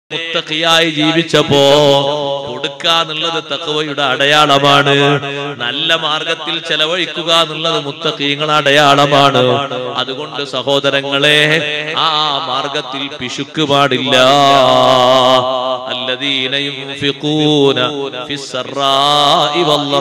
മുത്തഖിയായി ജീവിച്ചപ്പോ കൊടുക്കാന്നുള്ളത് തക്കവയുടെ അടയാളമാണ് നല്ല മാർഗത്തിൽ ചെലവഴിക്കുക എന്നുള്ളത് മുത്തഖീങ്ങളുടെ അടയാളമാണ് അതുകൊണ്ട് സഹോദരങ്ങളെ ആ മാർഗത്തിൽ പിശുക്ക് പാടില്ല الذين ينفقون في السراء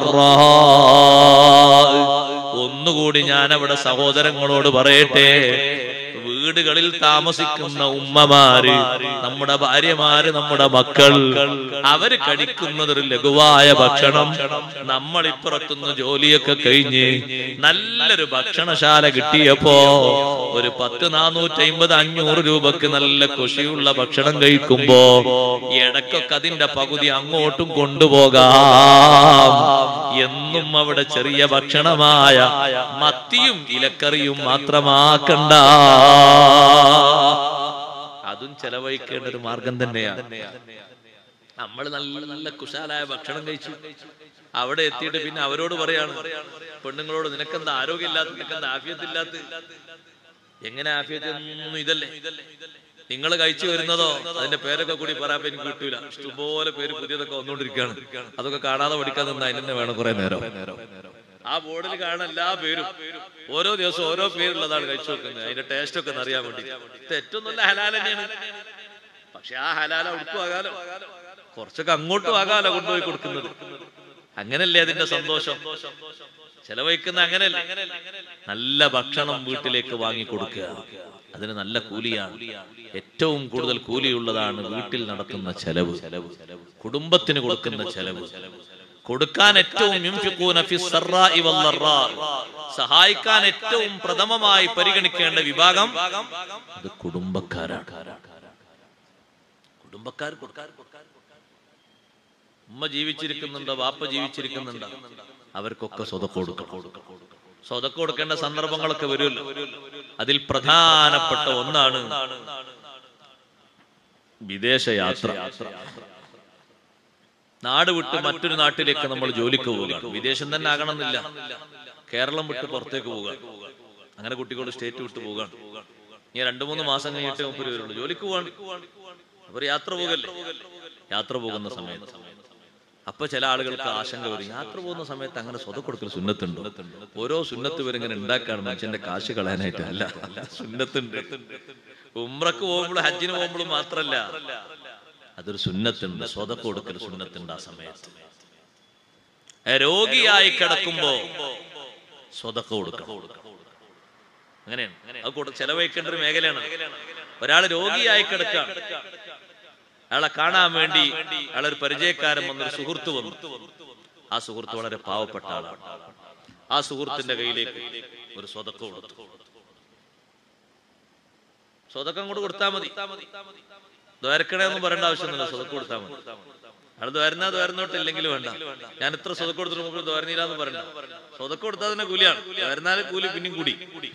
والضراء ഒന്നുകൂടി ഞാൻ അവിടെ സഹോദരങ്ങളോട് പറയട്ടെ വീടുകളിൽ താമസിക്കുന്ന ഉമ്മമാര് നമ്മുടെ ഭാര്യമാര് നമ്മുടെ മക്കൾ അവര് കഴിക്കുന്നത് ഒരു ലഘുവായ ഭക്ഷണം നമ്മൾ ഇപ്പുറത്തുനിന്ന് ജോലിയൊക്കെ കഴിഞ്ഞ് നല്ലൊരു ഭക്ഷണശാല കിട്ടിയപ്പോ ഒരു പത്ത് നാനൂറ്റി അമ്പത് അഞ്ഞൂറ് രൂപക്ക് നല്ല കുഷിയുള്ള ഭക്ഷണം കഴിക്കുമ്പോ ഇടക്കൊക്കെ അതിന്റെ പകുതി അങ്ങോട്ടും കൊണ്ടുപോകാം എന്നും അവിടെ ചെറിയ ഭക്ഷണമായ മത്തിയും ഇലക്കറിയും മാത്രമാക്കണ്ട അതും ചെലവഴിക്കേണ്ട ഒരു മാർഗം തന്നെയാണ് നമ്മൾ നല്ല നല്ല കുശാലായ ഭക്ഷണം കഴിച്ചു അവിടെ എത്തിയിട്ട് പിന്നെ അവരോട് പറയാണ് പെണ്ണുങ്ങളോട് നിനക്കെന്താ ആരോഗ്യമില്ലാത്ത നിനക്കെന്താ ആഫിയത്തില്ലാത്ത എങ്ങനെ ആഫിയത്തൊന്നും ഇതല്ലേ നിങ്ങൾ കഴിച്ചു വരുന്നതോ അതിന്റെ പേരൊക്കെ കൂടി പറയാൻ എനിക്ക് കിട്ടൂല ഇഷ്ടംപോലെ പേര് പുതിയതൊക്കെ വന്നുകൊണ്ടിരിക്കുകയാണ് അതൊക്കെ കാണാതെ പഠിക്കാൻ നിന്ന് അതിന് വേണം കുറെ നേരം ആ ബോർഡിൽ കാണാൻ എല്ലാ പേരും ഓരോ ദിവസം ഓരോ പേരുള്ളതാണ് കഴിച്ചു വെക്കുന്നത് അതിന്റെ ടേസ്റ്റ് ഒക്കെ ഒന്ന് അറിയാൻ വേണ്ടി ഇത് ഏറ്റവും നല്ല ഹലാൽ തന്നെയാണ് പക്ഷെ ആ ഹലാല ഉടുക്കും ആകാലോ കുറച്ചൊക്കെ അങ്ങോട്ടും ആകാലോ കൊണ്ടുപോയി കൊടുക്കുന്നത് അങ്ങനല്ലേ അതിന്റെ സന്തോഷം ചെലവഴിക്കുന്ന അങ്ങനല്ലേ നല്ല ഭക്ഷണം വീട്ടിലേക്ക് വാങ്ങി കൊടുക്കുക അതിന് നല്ല കൂലിയാണ് ഏറ്റവും കൂടുതൽ കൂലിയുള്ളതാണ് വീട്ടിൽ നടത്തുന്ന ചെലവ് കുടുംബത്തിന് കൊടുക്കുന്ന ചെലവ് കൊടുക്കാൻ ഏറ്റവും യുംഫിഖൂന ഫി സർറാഇ വല്ലറാ. സഹായിക്കാൻ ഏറ്റവും പ്രഥമമായി പരിഗണിക്കേണ്ട വിഭാഗം അത് കുടുംബക്കാരാണ് കുടുംബക്കാർ കൊടുക്കാൻ ഉമ്മ ജീവിച്ചിരിക്കുന്നുണ്ടോ വാപ്പ ജീവിച്ചിരിക്കുന്നുണ്ടോ അവർക്കൊക്കെ സ്വതക്ക കൊടുക്കണം സ്വതക്ക കൊടുക്കേണ്ട സന്ദർഭങ്ങളൊക്കെ വരുമല്ലോ അതിൽ പ്രധാനപ്പെട്ട ഒന്നാണ് വിദേശ യാത്ര നാട് വിട്ട് മറ്റൊരു നാട്ടിലേക്ക് നമ്മൾ ജോലിക്ക് പോവുകയാണ് വിദേശം തന്നെ ആകണമെന്നില്ല കേരളം വിട്ട് പുറത്തേക്ക് പോവുക അങ്ങനെ കുട്ടികൾ സ്റ്റേറ്റ് വിട്ട് പോവുകയാണ് ഇനി രണ്ടു മൂന്ന് മാസം കഴിഞ്ഞിട്ട് മുപ്പത് വരുള്ളൂ ജോലിക്ക് പോവാണ് അവർ യാത്ര പോകല്ലേ യാത്ര പോകുന്ന സമയത്ത് അപ്പൊ ചില ആളുകൾക്ക് ആശങ്ക വരും യാത്ര പോകുന്ന സമയത്ത് അങ്ങനെ സ്വത കൊടുക്കൽ സുന്നത്തുണ്ട് ഓരോ സുന്നത്ത് ഇവരിങ്ങനെ ഉണ്ടാക്കാണ് മനുഷ്യന്റെ കാശ് കളയാനായിട്ട് അല്ല സുന്നത്തുണ്ട് ഉമ്രക്ക് പോകുമ്പോഴും ഹജ്ജിന് പോകുമ്പോഴും മാത്രല്ല അതൊരു സുന്നത്തുണ്ട് സ്വത കൊടുക്കൽ സുന്നത്തുണ്ട് ആ സമയത്ത് ഏ, രോഗിയായി കിടക്കുമ്പോ സ്വതക്ക കൊടുക്കണം അങ്ങനെയാണ് അത് കൊടു ചെലവഴിക്കേണ്ട ഒരു മേഖലയാണ് ഒരാൾ രോഗിയായി കിടക്കാണ് അയാളെ കാണാൻ വേണ്ടി അയാളൊരു പരിചയക്കാരൻ വന്നൊരു സുഹൃത്ത് വന്നു ആ സുഹൃത്ത് വളരെ പാവപ്പെട്ട ആളാണ് ആ സുഹൃത്തിന്റെ കയ്യിലേക്ക് ഒരു സ്വതക്ക കൊടുത്തു സ്വതക്കം കൂടെ കൊടുത്താൽ മതി ദ്വാരക്കണേ ഒന്നും പറയേണ്ട ആവശ്യമൊന്നുമില്ല സ്വതക്ക കൊടുത്താൽ മതി അയാൾ ദ്വാരനാ ദ്വാരനോട്ട് ഇല്ലെങ്കിൽ വേണ്ട ഞാൻ ഇത്ര സ്വതക്ക കൊടുത്തിട്ട് മുമ്പ് ദ്വാരനില്ല എന്ന് പറയണ്ട സ്വതക്ക കൊടുത്താൽ തന്നെ കൂലിയാണ് ദ്വാരനാല് കൂലി പിന്നെയും കൂടി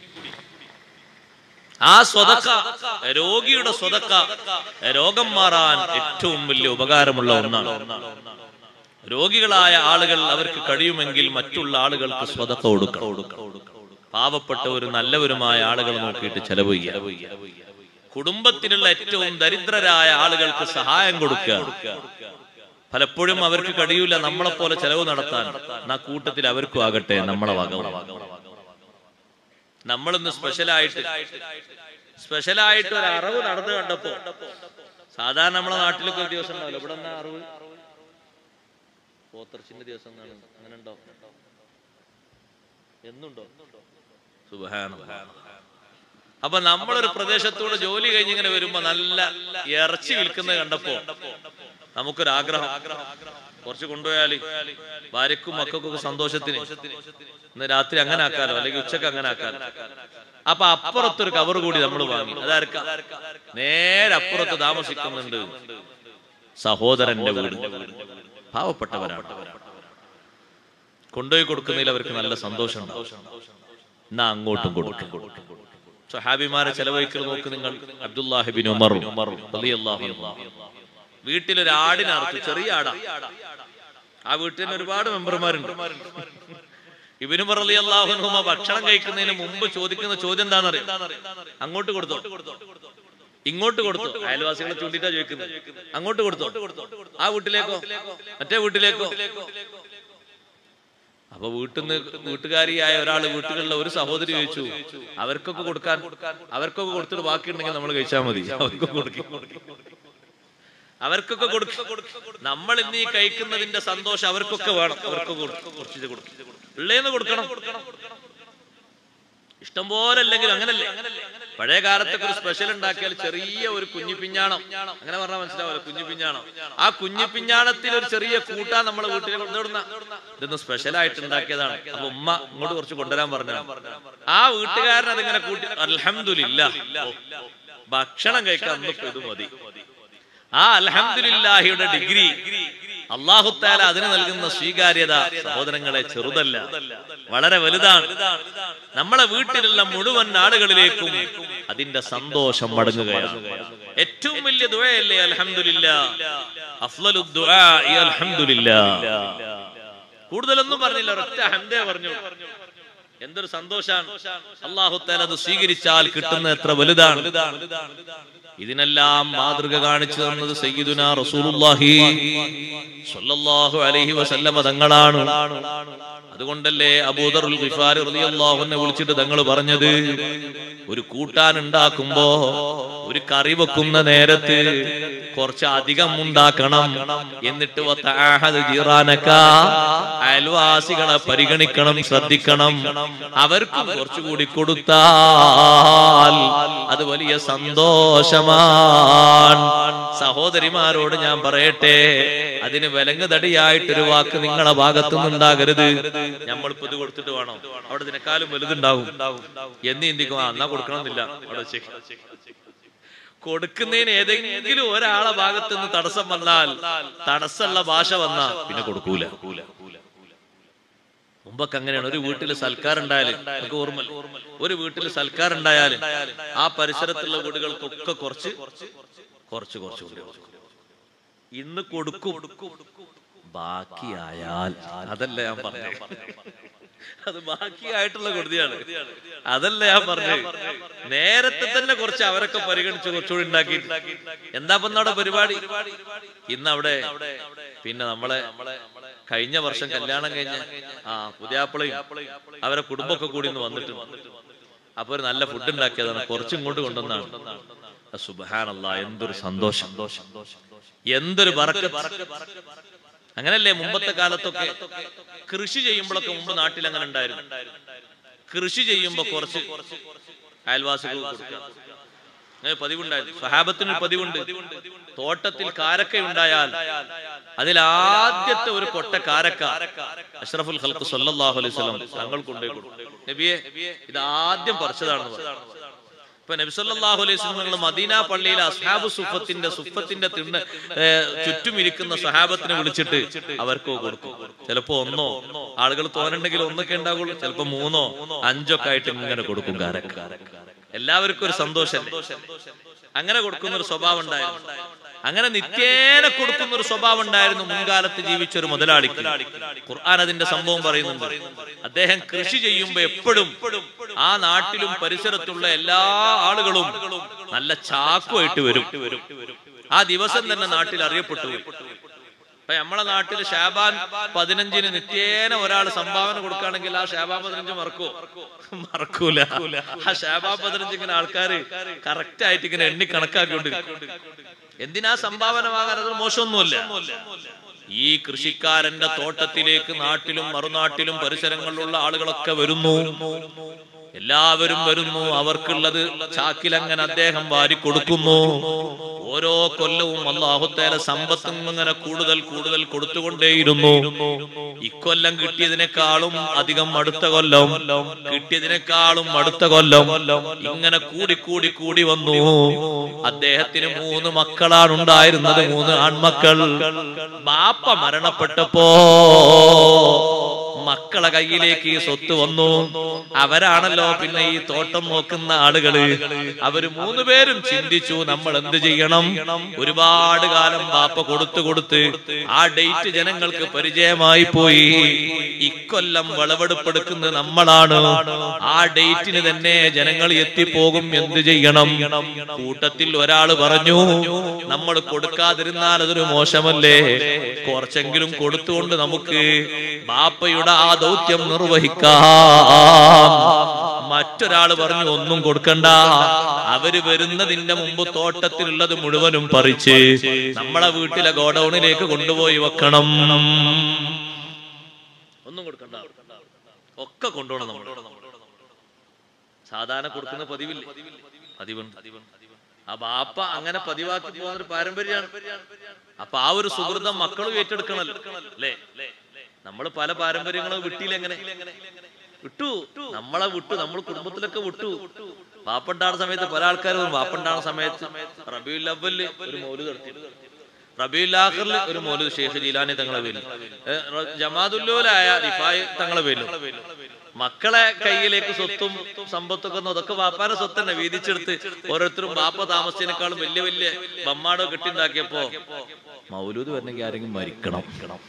ആ സ്വതക്ക രോഗിയുടെ സ്വതക്ക രോഗം മാറാൻ ഏറ്റവും വലിയ ഉപകാരമുള്ള ഒന്നാണ് രോഗികളായ ആളുകൾ അവർക്ക് കഴിയുമെങ്കിൽ മറ്റുള്ള ആളുകൾക്ക് സ്വതക്ക കൊടുക്കണം പാവപ്പെട്ടവരും നല്ലവരുമായ ആളുകൾ നോക്കിയിട്ട് ചെലവ് ചെയ്യുക കുടുംബത്തിലുള്ള ഏറ്റവും ദരിദ്രരായ ആളുകൾക്ക് സഹായം കൊടുക്കുക പലപ്പോഴും അവർക്ക് കഴിയൂല നമ്മളെ പോലെ ചെലവ് നടത്താൻ എന്നാ കൂട്ടത്തിൽ അവർക്കും ആകട്ടെ നമ്മളെ വക നമ്മളിന്ന് സ്പെഷ്യലായിട്ട് സ്പെഷ്യലായിട്ട് ഒരു അറിവ് നടന്നു കണ്ടപ്പോ സാധാരണ നമ്മളെ നാട്ടിലൊക്കെ ഒരു ദിവസം ഉണ്ടാവില്ല ഇവിടെ എന്നാ അറിവ് പോത്തർച്ചിന്റെ ദിവസം എന്നാണ് അങ്ങനെ ഉണ്ടോ എന്നുണ്ടോ സുബഹാന അപ്പൊ നമ്മളൊരു പ്രദേശത്തൂടെ ജോലി കഴിഞ്ഞ് ഇങ്ങനെ വരുമ്പോ നല്ല ഇറച്ചി വിൽക്കുന്നത് കണ്ടപ്പോ നമുക്കൊരാഗ്രഹം കുറച്ച് കൊണ്ടുപോയാല് ഭാര്യക്കും മക്കൾക്കും ഒക്കെ സന്തോഷത്തിന് ഇന്ന് രാത്രി അങ്ങനെ ആക്കാലോ അല്ലെങ്കിൽ ഉച്ചക്ക് അങ്ങനെ ആക്കാലോ അപ്പൊ അപ്പുറത്തൊരു കവർ കൂടി നമ്മൾ വാങ്ങി അതാർക്ക നേരെ അപ്പുറത്ത് താമസിക്കുന്നുണ്ട് സഹോദരന്റെ വീട് പാവപ്പെട്ടവരാണ് കൊണ്ടുപോയി കൊടുക്കുന്നതിൽ അവർക്ക് നല്ല സന്തോഷം എന്നാ അങ്ങോട്ടും കൊടുക്കും സ്വഹാബിമാരെ ചെലവഴിക്കൽ നോക്ക് നിങ്ങൾ അബ്ദുല്ലാഹിബിൻ ഉമർ റളിയല്ലാഹു അൻഹു. വീട്ടിലൊരു ആടിനെ അറുത്തു ചെറിയ ആടാ ആ വീട്ടിൽ തന്നെ ഒരുപാട് മെമ്പർമാരുണ്ട് ഇബിനു റളിയല്ലാഹു ഭക്ഷണം കഴിക്കുന്നതിന് മുമ്പ് ചോദിക്കുന്ന ചോദ്യം എന്താണെന്നറിയാം അങ്ങോട്ട് കൊടുത്തോ ഇങ്ങോട്ട് കൊടുത്തു അയൽവാസികളെ ചൂണ്ടിട്ടാ ചോദിക്കുന്നത് അങ്ങോട്ട് കൊടുത്തു ആ വീട്ടിലേക്കോ മറ്റേ വീട്ടിലേക്കോ അപ്പൊ വീട്ടിൽ നിന്ന് വീട്ടുകാരിയായ ഒരാൾ വീട്ടിലുള്ള ഒരു സഹോദരി ചോദിച്ചു അവർക്കൊക്കെ കൊടുക്കാൻ അവർക്കൊക്കെ കൊടുത്തിട്ട് ബാക്കിയുണ്ടെങ്കിൽ നമ്മൾ കഴിച്ചാൽ മതി അവർക്കൊക്കെ കൊടുക്കും അവർക്കൊക്കെ കൊടുക്കും നമ്മൾ ഇന്ന് ഈ കഴിക്കുന്നതിന്റെ സന്തോഷം അവർക്കൊക്കെ വേണം അവർക്കൊക്കെ കൊടുക്കും കുറച്ചിട്ട് കൊടുക്കും ഉള്ളേന്ന് കൊടുക്കണം ഇഷ്ടം പോലെ അല്ലെങ്കിൽ അങ്ങനല്ലേ പഴയ കാലത്തൊക്കെ ഒരു സ്പെഷ്യൽ ഉണ്ടാക്കിയാൽ ചെറിയ ഒരു കുഞ്ഞു പിഞ്ഞാണം അങ്ങനെ പറഞ്ഞാൽ മനസ്സിലാവില്ല കുഞ്ഞു പിഞ്ഞാണം ആ കുഞ്ഞു പിഞ്ഞാണത്തിൽ ഒരു ചെറിയ കൂട്ടാൻ നമ്മളെ വീട്ടിൽ കൊണ്ടുവരുന്ന ഇതൊന്ന് സ്പെഷ്യൽ ആയിട്ട് ഉണ്ടാക്കിയതാണ് അപ്പൊ ഉമ്മ ഇങ്ങോട്ട് കുറച്ച് കൊണ്ടുവരാൻ പറഞ്ഞു ആ വീട്ടുകാരൻ അതിങ്ങനെ കൂട്ടി അൽഹംദുലില്ല ഭക്ഷണം കഴിക്കാൻ ഇന്നിപ്പോ ഇത് മതി ആ അൽഹംദുലില്ലാഹിയുടെ ഡിഗ്രി അള്ളാഹുത്താല അതിന് നൽകുന്ന സ്വീകാര്യത സഹോദരങ്ങളെ ചെറുതല്ല വളരെ വലുതാണ് നമ്മളെ വീട്ടിലുള്ള മുഴുവൻ ആളുകളിലേക്കും അതിന്റെ സന്തോഷം മടങ്ങുകയാണ് ഏറ്റവും വലിയ ദുആയല്ലേ അൽഹംദുലില്ല അഫ്ളലു ദുആഇ അൽഹംദുലില്ല കൂടുതലൊന്നും പറഞ്ഞില്ല ഒരൊറ്റ ഹംദേ പറഞ്ഞു എന്തൊരു സന്തോഷാണ് അള്ളാഹുത്താല അത് സ്വീകരിച്ചാൽ കിട്ടുന്ന എത്ര വലുതാണ് ഇതിനെല്ലാം മാതൃക കാണിച്ചു തന്നത് സയ്യിദുന റസൂലുള്ളാഹി സ്വല്ലല്ലാഹു അലൈഹി വസല്ലമ തങ്ങളാണ് അതുകൊണ്ടല്ലേ അബൂദറുൽ ഗിഫാരി റളിയല്ലാഹു അൻഹു വിളിച്ചിട്ട് തങ്ങൾ പറഞ്ഞത് ഒരു കൂട്ടാൻ ഉണ്ടാക്കുമ്പോ ഒരു കറി വെക്കുന്ന നേരത്ത് കുറച്ച് അധികം ഉണ്ടാക്കണം എന്നിട്ട് വതആഹദ് ജീറാനക അയൽവാസികളെ പരിഗണിക്കണം ശ്രദ്ധിക്കണം അവർക്കും കുറച്ചുകൂടി കൊടുത്താൽ അത് വലിയ സന്തോഷമാണ് സഹോദരിമാരോട് ഞാൻ പറയട്ടെ അതിന് വിലങ്ങുതടിയായിട്ടൊരു വാക്ക് നിങ്ങളെ ഭാഗത്തുനിന്നുണ്ടാകരുത് നമ്മളിപ്പോ ഇത് കൊടുത്തിട്ട് വേണം അവിടെ ഇതിനെക്കാളും വലുതുണ്ടാവും എന്ന് ചിന്തിക്കും ആ എന്നാ കൊടുക്കണമെന്നില്ല അവിടെ വെച്ചേക്ക് കൊടുക്കുന്നതിന് ഏതെങ്കിലും ഒരാളെ ഭാഗത്ത് നിന്ന് തടസ്സം വന്നാൽ തടസ്സമുള്ള ഭാഷ വന്നാ പിന്നെ കൊടുക്കൂല മുമ്പൊക്കെ അങ്ങനെയാണ് ഒരു വീട്ടിൽ സൽക്കാരം ഉണ്ടായാലും നമുക്ക് ഓർമ്മ ഒരു വീട്ടിൽ സൽക്കാരം ഉണ്ടായാലും ആ പരിസരത്തുള്ള വീടുകൾക്കൊക്കെ കുറച്ച് കുറച്ച് കുറച്ച് കൊണ്ട് കൊടുക്കും. ഇന്ന് കൊടുക്കും ബാക്കിയായാൽ അതല്ല ഞാൻ പറഞ്ഞത് അത് ബാക്കിയായിട്ടുള്ള കൊടുതിയാണ് അതല്ല ഞാൻ പറഞ്ഞത് നേരത്തെ തന്നെ കുറച്ച് അവരൊക്കെ പരിഗണിച്ച് കുറച്ചുകൂടി ഉണ്ടാക്കി എന്താ ഇപ്പൊ അവിടെ പരിപാടി ഇന്ന് അവിടെ പിന്നെ നമ്മളെ കഴിഞ്ഞ വർഷം കല്യാണം കഴിഞ്ഞ ആ പുതിയാപ്പിളയും അവരെ കുടുംബമൊക്കെ കൂടി ഇന്ന് വന്നിട്ടുണ്ട് അപ്പൊ ഒരു നല്ല ഫുഡ് ഉണ്ടാക്കിയതാണ് കുറച്ച് ഇങ്ങോട്ട് കൊണ്ടുവന്നാണ് സുബഹാനല്ല എന്തൊരു സന്തോഷം എന്തൊരു ബറക്കത്ത് അങ്ങനല്ലേ മുമ്പത്തെ കാലത്തൊക്കെ കൃഷി ചെയ്യുമ്പോഴൊക്കെ മുമ്പ് നാട്ടിൽ അങ്ങനെ ഉണ്ടായിരുന്നു കൃഷി ചെയ്യുമ്പോ കുറച്ച് അയൽവാസികൾ കൊടുക്കുക അങ്ങനെ പതിവുണ്ടായിരുന്നു സഹാബത്തിന് ഒരു പതിവുണ്ട് തോട്ടത്തിൽ കാരക്ക ഉണ്ടായാൽ അതിൽ ആദ്യത്തെ ഒരു കൊട്ട കാരക്ക അഷ്റഫുൽ ഖൽഖ് സല്ലല്ലാഹു അലൈഹി വസല്ലം തങ്ങൾ കൊണ്ടുപോയി കൊടുക്കും നബിയെ ഇത് ആദ്യം പറിച്ചതാണെന്ന് പറഞ്ഞു ഇപ്പൊ നബിസല്ലാഹു അലൈഹി സ്വലങ്ങൾ മദീന പള്ളിയിലെ അസ്ഹാബ് സുഫത്തിന്റെ സുഫത്തിന്റെ തിണ്ണ ഏ, ചുറ്റും ഇരിക്കുന്ന സഹാബത്തിനെ വിളിച്ചിട്ട് അവർക്ക് കൊടുക്കും ചിലപ്പോ ഒന്നോ ആളുകൾ തോന്നുന്നുണ്ടെങ്കിൽ ഒന്നൊക്കെ ഉണ്ടാകുള്ളൂ ചിലപ്പോ മൂന്നോ അഞ്ചോ ഒക്കെ ആയിട്ട് ഇങ്ങനെ കൊടുക്കും കാരക്ക എല്ലാവർക്കും ഒരു സന്തോഷം അങ്ങനെ കൊടുക്കുന്ന ഒരു സ്വഭാവം ഉണ്ടായിരുന്നു അങ്ങനെ നിത്യേന കൊടുക്കുന്ന ഒരു സ്വഭാവം ഉണ്ടായിരുന്നു മുൻകാലത്ത് ജീവിച്ച ഒരു മുതലാളിക്ക് ഖുർആൻ അതിന്റെ സംഭവം പറയുന്നുണ്ട് അദ്ദേഹം കൃഷി ചെയ്യുമ്പോ എപ്പോഴും ആ നാട്ടിലും പരിസരത്തുള്ള എല്ലാ ആളുകളും നല്ല ചാക്കുമായിട്ട് വരും ആ ദിവസം തന്നെ നാട്ടിൽ അറിയപ്പെട്ടു ഇപ്പൊ നമ്മളെ നാട്ടിൽ ഷാബാൻ പതിനഞ്ചിന് നിത്യേന ഒരാൾ സംഭാവന കൊടുക്കുകയാണെങ്കിൽ ആ ഷാബാൻ പതിനഞ്ച് മറക്കോ മറക്കൂല ആ ഷാബാൻ പതിനഞ്ച് ഇങ്ങനെ ആൾക്കാര് കറക്റ്റ് ആയിട്ട് ഇങ്ങനെ എണ്ണി കണക്കാക്കിക്കൊണ്ടിരിക്കും എന്തിനാ സംഭാവന വാങ്ങാൻ അത് മോശമൊന്നുമല്ല ഈ കൃഷിക്കാരന്റെ തോട്ടത്തിലേക്ക് നാട്ടിലും മറുനാട്ടിലും പരിസരങ്ങളിലുള്ള ആളുകളൊക്കെ വരുന്നു എല്ലാവരും വരുന്നു അവർക്കുള്ളത് ചാക്കിലങ്ങനെ അദ്ദേഹം വാരി കൊടുക്കുന്നു ഓരോ കൊല്ലവും അള്ളാഹുത്തേല സമ്പത്തും ഇങ്ങനെ കൂടുതൽ കൂടുതൽ കൊടുത്തുകൊണ്ടേയിരുന്നു ഇക്കൊല്ലം കിട്ടിയതിനേക്കാളും അധികം അടുത്ത കൊല്ലം കിട്ടിയതിനേക്കാളും അടുത്ത കൊല്ലം ഇങ്ങനെ കൂടി കൂടി കൂടി വന്നു അദ്ദേഹത്തിന് മൂന്ന് മക്കളാണ് ഉണ്ടായിരുന്നത് മൂന്ന് ആൺമക്കൾ ബാപ്പ മരണപ്പെട്ടപ്പോ മക്കളെ കയ്യിലേക്ക് ഈ സ്വത്ത് വന്നു അവരാണല്ലോ പിന്നെ ഈ തോട്ടം നോക്കുന്ന ആളുകള് അവര് മൂന്ന് പേരും ചിന്തിച്ചു നമ്മൾ എന്ത് ചെയ്യണം ഒരുപാട് കാലം ബാപ്പ കൊടുത്തു കൊടുത്ത് ആ ഡേറ്റ് ജനങ്ങൾക്ക് പരിചയമായി പോയി ഇക്കൊല്ലം വിളവെടുപ്പെടുക്കുന്നത് നമ്മളാണ് ആ ഡേറ്റിന് തന്നെ ജനങ്ങൾ എത്തിപ്പോകും എന്ത് ചെയ്യണം കൂട്ടത്തിൽ ഒരാള് പറഞ്ഞു നമ്മൾ കൊടുക്കാതിരുന്നാൽ അതൊരു മോശമല്ലേ കുറച്ചെങ്കിലും കൊടുത്തുകൊണ്ട് നമുക്ക് ബാപ്പയുടെ ആ ദൗത്യം നിർവഹിക്കാം മറ്റൊരാള് പറഞ്ഞു ഒന്നും കൊടുക്കണ്ട അവര് വരുന്നതിന്റെ മുമ്പ് തോട്ടത്തിലുള്ളത് മുഴുവനും പറിച്ച് നമ്മളെ വീട്ടിലെ ഗോഡൌണിലേക്ക് കൊണ്ടുപോയി വെക്കണം ഒന്നും കൊടുക്കണ്ട ഒക്കെ കൊണ്ടുപോകണം നമ്മൾ സാധാരണ കൊടുക്കുന്ന പതിവില്ല പതിവുണ്ട് ആ ബാപ്പ അങ്ങനെ പതിവാക്കി പോകുന്ന ഒരു പാരമ്പര്യമാണ് അപ്പൊ ആ ഒരു സുഹൃതം മക്കളും ഏറ്റെടുക്കണല്ലോ അല്ലേ നമ്മൾ പല പാരമ്പര്യങ്ങളും വിട്ടിയിലെങ്ങനെ വിട്ടു നമ്മളെ വിട്ടു നമ്മൾ കുടുംബത്തിലൊക്കെ വിട്ടു വാപ്പണ്ടാകുന്ന സമയത്ത് പല ആൾക്കാരും വാപ്പണ്ടാകുന്ന സമയത്ത് റബിയുൽ അവല് ഒരു മൗലൂദ് നടത്തി റബിയുൽ ആഖറിൽ ഒരു മൗലൂദ് ഷെയ്ഖ് ജീലാനി തങ്ങളെ പേരിൽ ജമാദുല്ലോലായ റിഫായ് തങ്ങളെ പേരിലും മക്കളെ കയ്യിലേക്ക് സ്വത്തും സമ്പത്തൊക്കെ ഒന്ന് അതൊക്കെ വാപ്പാന്റെ സ്വത്ത് തന്നെ വീതിച്ചെടുത്ത് ഓരോരുത്തരും ബാപ്പ താമസിച്ചതിനേക്കാളും വലിയ വലിയ ബമ്മാടോ കെട്ടിണ്ടാക്കിയപ്പോ മൗലൂദ് വരണമെങ്കിൽ ആരെങ്കിലും മരിക്കണം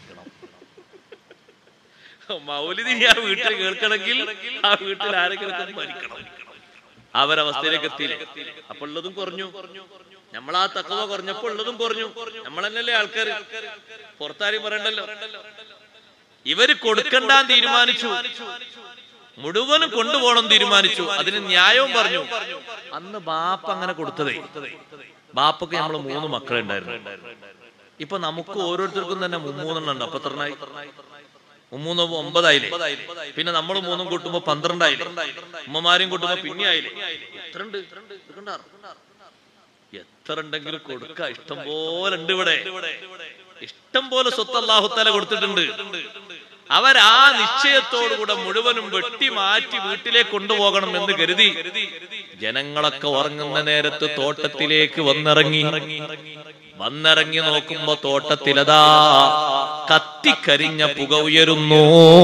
മൗലിദ് ഇനി ആ വീട്ടിൽ കേൾക്കണമെങ്കിൽ ആ വീട്ടിൽ ആരെങ്കിലും ഒക്കെ മരിക്കണം അവരവസ്ഥയിലേക്ക് എത്തിയില്ലേ അപ്പൊ ഉള്ളതും കുറഞ്ഞു നമ്മൾ ആ തക്കവ കുറഞ്ഞപ്പോ ഉള്ളതും കുറഞ്ഞു നമ്മൾ തന്നെയല്ലേ ആൾക്കാർ പുറത്താരും പറയണ്ടല്ലോ ഇവര് കൊടുക്കണ്ടാൻ തീരുമാനിച്ചു മുഴുവനും കൊണ്ടുപോകണം തീരുമാനിച്ചു അതിന് ന്യായവും പറഞ്ഞു അന്ന് ബാപ്പ അങ്ങനെ കൊടുത്തതേ ബാപ്പക്ക് നമ്മൾ മൂന്ന് മക്കളുണ്ടായിരുന്നു ഇപ്പൊ നമുക്ക് ഓരോരുത്തർക്കും തന്നെ മുമ്മൂന്നെണ്ണം ഉണ്ട് അപ്പൊ എത്രണ്ണായി മുമ്മൂന്ന് ഒമ്പതായില്ലേ പിന്നെ നമ്മൾ മൂന്നും കൂട്ടുമ്പോ പന്ത്രണ്ടായില്ലേ ഉമ്മമാരും കൂട്ടുമ്പോ പിന്നെ ആയില്ലേ എത്രണ്ട് ഇത് കണ്ടാ? എത്ര ഉണ്ടെങ്കിലും കൊടുക്ക ഇഷ്ടം പോലെ ഉണ്ട് ഇവിടെ ഇഷ്ടം പോലെ സ്വത്ത് അള്ളാഹുത്താല കൊടുത്തിട്ടുണ്ട് അവരാ നിശ്ചയത്തോടുകൂടെ മുഴുവനും വെട്ടി മാറ്റി വീട്ടിലേക്ക് കൊണ്ടുപോകണം എന്ന് കരുതി ജനങ്ങളൊക്കെ ഉറങ്ങുന്ന നേരത്ത് തോട്ടത്തിലേക്ക് വന്നിറങ്ങി വന്നിറങ്ങി നോക്കുമ്പോ തോട്ടത്തിലതാ കത്തിക്കരിഞ്ഞ പുക ഉയരുന്നു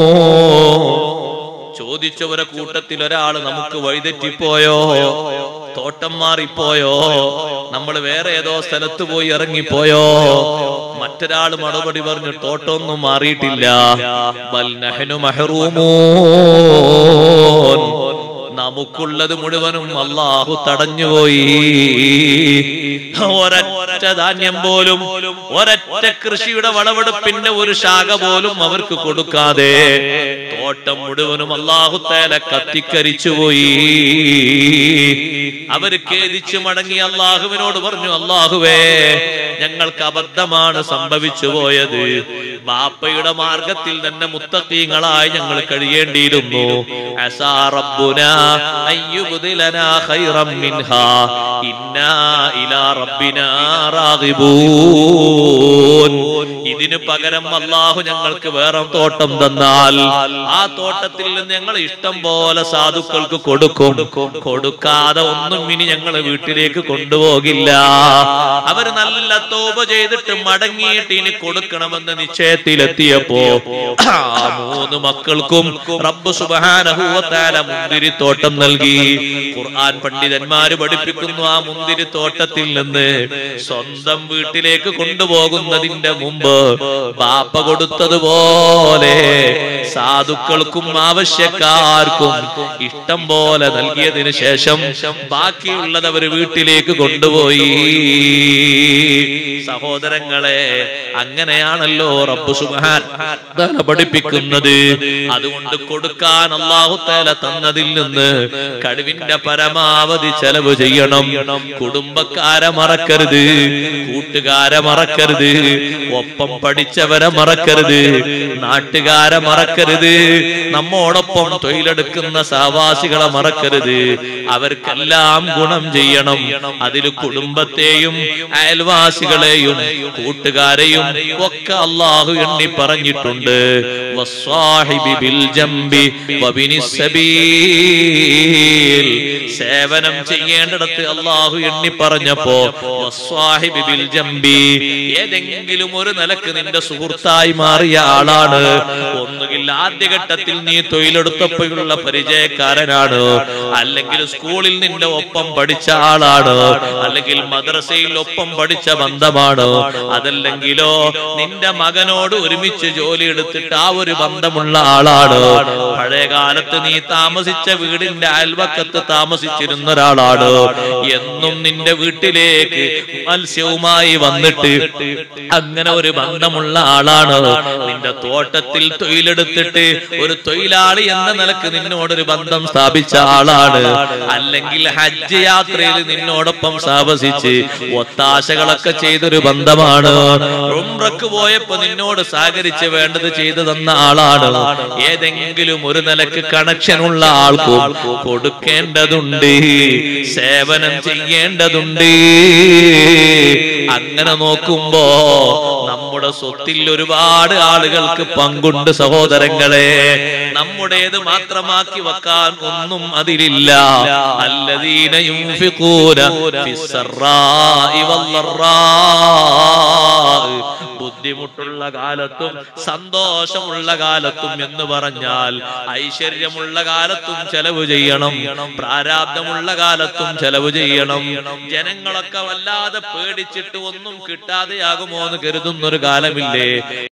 ചോദിച്ചവരെ കൂട്ടത്തിൽ ഒരാള് നമുക്ക് വഴിതെറ്റിപ്പോയോ തോട്ടം മാറിപ്പോയോ നമ്മൾ വേറെ ഏതോ സ്ഥലത്ത് പോയി ഇറങ്ങിപ്പോയോ മറ്റൊരാൾ മറുപടി പറഞ്ഞു തോട്ടമൊന്നും മാറിയിട്ടില്ല ബൽ നഹ്നു മഹ്റൂമൂൻ നമുക്കുള്ളത് മുഴുവനും അള്ളാഹു തടഞ്ഞുപോയി ഒരൊറ്റ ധാന്യം പോലും ഒരൊറ്റ കൃഷിയുടെ വിളവെടുപ്പിന്റെ ഒരു ശാഖ പോലും അവർക്ക് കൊടുക്കാതെ തോട്ടം മുഴുവനും അള്ളാഹു തേല കത്തിക്കരിച്ചുപോയി അവര് ഖേദിച്ചു മടങ്ങി അള്ളാഹുവിനോട് പറഞ്ഞു അള്ളാഹുവേ ഞങ്ങൾക്ക് അബദ്ധമാണ് സംഭവിച്ചു പോയത് ബാപ്പയുടെ മാർഗത്തിൽ തന്നെ മുത്തക്കീങ്ങളായി ഞങ്ങൾ കഴിയേണ്ടിയിരുന്നു അസാ റബ്ബുനാ അയ്യുബ്ദിലനാ ഖൈറം മിൻഹാ ഇന്നാ ഇലാ റബ്ബിനാ റാഗിബൂൻ ഇതിനു പകരം അള്ളാഹു ഞങ്ങൾക്ക് വേറെ തോട്ടം തന്നാൽ ആ തോട്ടത്തിൽ നിന്ന് ഞങ്ങൾ ഇഷ്ടം പോലെ സാധുക്കൾക്ക് കൊടുക്കും കൊടുക്കാതെ ഒന്നും ഇനി ഞങ്ങൾ വീട്ടിലേക്ക് കൊണ്ടുപോകില്ല അവര് നല്ല തോപ ചെയ്തിട്ട് മടങ്ങിയിട്ട് ഇനി കൊടുക്കണമെന്ന് നിശ്ചയത്തിലെത്തിയപ്പോ ആ മൂന്ന് മക്കൾക്കും റബ്ബ് സുബാനഹുവത്താല മുന്തിരിത്തോട്ടം നൽകി ഖുർആൻ പണ്ഡിതന്മാര് പഠിപ്പിക്കുന്നു ആ മുന്തിരിത്തോട്ടത്തിൽ നിന്ന് സ്വന്തം വീട്ടിലേക്ക് കൊണ്ടുപോകുന്നതിന്റെ മുമ്പ് ബാപ്പ കൊടുത്തതുപോലെ സാധുക്കൾക്കും ആവശ്യക്കാർക്കും ഇഷ്ടം പോലെ നൽകിയതിനു ശേഷം ബാക്കിയുള്ളത് അവർ വീട്ടിലേക്ക് കൊണ്ടുപോയി സഹോദരങ്ങളെ അങ്ങനെയാണല്ലോ റബ്ബ് സുബ്ഹാൻ തആല പഠിപ്പിക്കുന്നത് അതുകൊണ്ട് കൊടുക്കാൻ അള്ളാഹു തആല തന്നതിൽ നിന്ന് കഴിവിന്റെ പരമാവധി ചെലവ് ചെയ്യണം കുടുംബക്കാരെ മറക്കരുത് കൂട്ടുകാരെ മറക്കരുത് ഒപ്പം പഠിച്ചവരെ മറക്കരുത് നാട്ടുകാരെ മറക്കരുത് നമ്മോടൊപ്പം തൊഴിലെടുക്കുന്ന സഹവാസികളെ മറക്കരുത് അവർക്കെല്ലാം ഗുണം ചെയ്യണം അതിൽ കുടുംബത്തെയും അയൽവാസികളെയും കൂട്ടുകാരെയും ഒക്കെ അള്ളാഹു എണ്ണി പറഞ്ഞിട്ടുണ്ട് വസ്സാഹിബി ബിൽ ജംബി വബിനി സബീൽ സേവനം ചെയ്യേണ്ടിടത്ത് അള്ളാഹു എണ്ണി പറഞ്ഞപ്പോ വസ്വാഹിബി ബിൽ ജംബി ഏതെങ്കിലും ഒരു നിലക്ക് നിന്റെ സുഹൃത്തായി മാറിയ ആളാണ് ഒന്നുകിൽ ആദ്യഘട്ടത്തിൽ നീ തൊഴിലെടുത്തപ്പോഴുള്ള പരിചയക്കാരനാണ് അല്ലെങ്കിൽ സ്കൂളിൽ നിന്റെ ഒപ്പം പഠിച്ച ആളാണ് അല്ലെങ്കിൽ മദ്രസയിൽ ഒപ്പം പഠിച്ച ബന്ധമാണ് അതല്ലെങ്കിലോ നിന്റെ മകനോട് ഒരുമിച്ച് ജോലി എടുത്തിട്ട് ആ ഒരു ബന്ധമുള്ള ആളാണ് പഴയ കാലത്ത് നീ താമസിച്ച വീടിന്റെ അയൽവക്കത്ത് താമസിച്ചിരുന്ന ഒരാളാണ് എന്നും നിന്റെ വീട്ടിലേക്ക് മത്സ്യവുമായി വന്നിട്ട് അങ്ങനെ ഒരു ബന്ധമുള്ള ആളാണ് നിന്റെ തോട്ടത്തിൽ തൊഴിലെടുത്തിട്ട് ഒരു തൊഴിലാളി എന്ന നിലക്ക് നിന്നോടൊരു ബന്ധം സ്ഥാപിച്ച ആളാണ് അല്ലെങ്കിൽ ഹജ്ജ് യാത്രയിൽ നിന്നോടൊപ്പം താമസിച്ച് ഒത്താശകളൊക്കെ ചെയ്തൊരു ബന്ധമാണ് ഉംറക്ക് പോയപ്പോ നിന്നോട് സഹകരിച്ച് വേണ്ടത് ചെയ്തു തന്ന ആളാണ് ഏതെങ്കിലും ഒരു നിലക്ക് കണക്ഷൻ ഉള്ള ആൾക്കും കൊടുക്കേണ്ടതുണ്ട് സേവനം ചെയ്യേണ്ടതുണ്ട് അങ്ങനെ നോക്കുമ്പോ നമ്മുടെ സ്വത്തിൽ ഒരുപാട് ആളുകൾക്ക് പങ്കുണ്ട് സഹോദരങ്ങളെ നമ്മുടേത് മാത്രമാക്കി വെക്കാൻ ഒന്നും അതിലില്ല അല്ലദീന യുൻഫിഖൂന ഫിസ്സറാഇ വല്ലറാഇ ബുദ്ധിമുട്ടുള്ള കാലത്തും സന്തോഷമുള്ള കാലത്തും എന്ന് പറഞ്ഞാൽ ഐശ്വര്യമുള്ള കാലത്തും ചെലവ് ചെയ്യണം പ്രാരാബ്ദമുള്ള കാലത്തും ചെലവ് ചെയ്യണം ജനങ്ങളൊക്കെ വല്ലാതെ പേടിച്ചിട്ട് ഒന്നും കിട്ടാതെയാകുമോ എന്ന് കരുതുന്നൊരു കാലമില്ലേ